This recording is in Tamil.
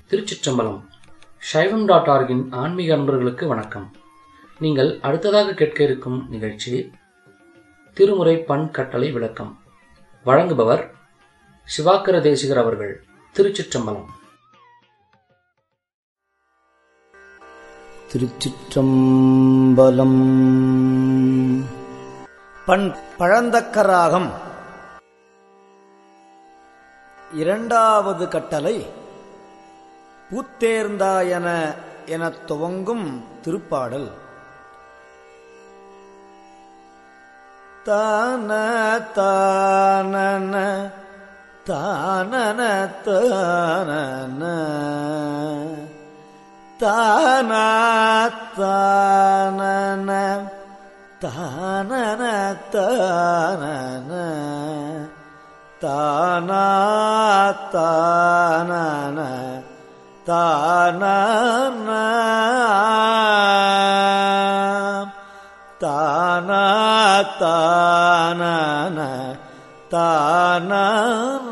திருச்சிற்றம்பலம் சைவம் டாட் ஆர்கின் ஆன்மீக அன்பர்களுக்கு வணக்கம் நீங்கள் அடுத்ததாக கேட்க இருக்கும் நிகழ்ச்சி திருமுறை பண் கட்டளை விளக்கம் வழங்குபவர் சிவாக்கர தேசிகர் அவர்கள் திருச்சிற்றம்பலம் திருச்சிற்றம்பலம் பண் பழந்தக்கராகம் இரண்டாவது கட்டளை பூத்தேர்ந்தாயன எனத் துவங்கும் திருப்பாடல் தான தானன தானன தானன தான தானன தானன தானன தானா தானன தானன தானா தானன தானன